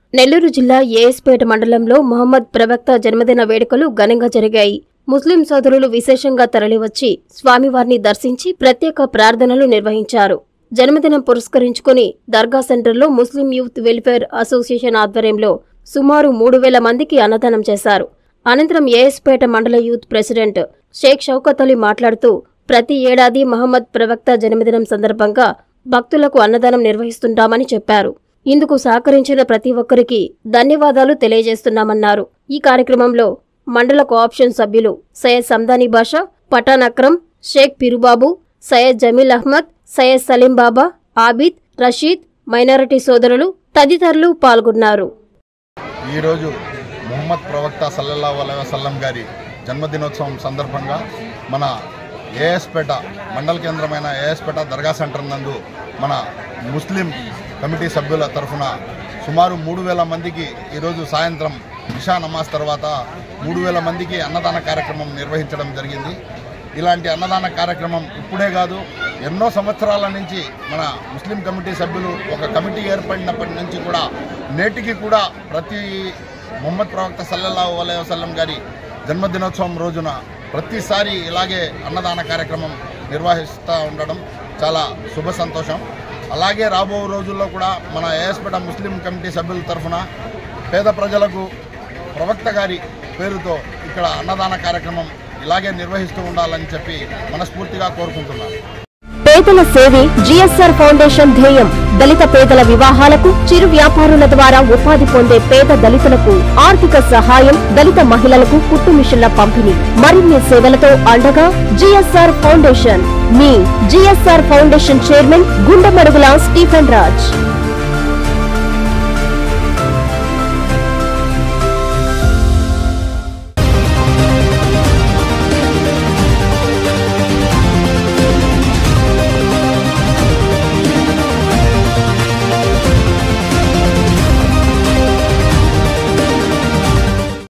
నెల్లూరు జిల్లా ఏఎస్పేట మండలంలో మొహమ్మద్ ప్రవక్త జన్మదిన వేడుకలు ఘనంగా జరిగాయి ముస్లిం సోదరులు విశేషంగా తరలివచ్చి స్వామివారిని దర్శించి ప్రత్యేక ప్రార్థనలు నిర్వహించారు జన్మదినం పురస్కరించుకుని దర్గా సెంటర్లో ముస్లిం యూత్ వెల్ఫేర్ అసోసియేషన్ ఆధ్వర్యంలో సుమారు మూడు వేల మందికి అన్నదానం చేశారు అనంతరం ఏఎస్పేట మండల యూత్ ప్రెసిడెంట్ షేక్ షౌకత్ అలీ మాట్లాడుతూ ప్రతి ఏడాది మహమ్మద్ ప్రవక్త జన్మదినం సందర్భంగా భక్తులకు అన్నదానం నిర్వహిస్తుంటామని చెప్పారు ఇందుకు సహకరించిన ప్రతి ఒక్కరికి ధన్యవాదాలు తెలియజేస్తున్నామన్నారు ఈ కార్యక్రమంలో మండల కోఆప్షన్ సభ్యులు సయ్యద్ సందానీ బాషా పఠాన్ అక్రమ్ షేక్ పిరుబాబు సయ్యద్ జమీల్ అహ్మద్ సయ్యద్ సలీం బాబా ఆబిద్ రషీద్ మైనారిటీ సోదరులు తదితరులు పాల్గొన్నారు ఈరోజు ముహమ్మద్ ప్రవక్త సల్లల్లా అలైహి వసల్లం గారి జన్మదినోత్సవం సందర్భంగా మన ఏఎస్పేట మండల కేంద్రమైన ఏఎస్పేట దర్గా సెంటర్ నందు మన ముస్లిం కమిటీ సభ్యుల తరఫున సుమారు మూడు వేల మందికి ఈరోజు సాయంత్రం ఇషా నమాజ్ తర్వాత మూడు వేల మందికి అన్నదాన కార్యక్రమం నిర్వహించడం జరిగింది ఇలాంటి అన్నదాన కార్యక్రమం ఇప్పుడే కాదు ఎన్నో సంవత్సరాల నుంచి మన ముస్లిం కమిటీ సభ్యులు ఒక కమిటీ ఏర్పడినప్పటి నుంచి కూడా నేటికి కూడా ప్రతి ముహమ్మద్ ప్రవక్త సల్లల్లాహు అలైహి వసల్లం గారి జన్మదినోత్సవం రోజున ప్రతిసారి ఇలాగే అన్నదాన కార్యక్రమం నిర్వహిస్తూ ఉండడం చాలా శుభ సంతోషం అలాగే రాబో రోజుల్లో కూడా మన ఏఎస్పేట ముస్లిం కమిటీ సభ్యుల తరఫున పేద ప్రజలకు ప్రవక్త గారి పేరుతో ఇక్కడ అన్నదాన కార్యక్రమం ఇలాగే నిర్వహిస్తూ ఉండాలని చెప్పి మనస్ఫూర్తిగా కోరుకుంటున్నాను పేదల సేవే జిఎస్ఆర్ ఫౌండేషన్ ధ్యేయం దళిత పేదల వివాహాలకు చిరు వ్యాపారుల ద్వారా ఉపాధి పొందే పేద దళితులకు ఆర్థిక సహాయం దళిత మహిళలకు కుట్టు మిషన్ల పంపిణీ మరిన్ని సేవలతో అండగా జిఎస్ఆర్ ఫౌండేషన్ మీ GSR foundation chairman Gundamadugula Stephen Raj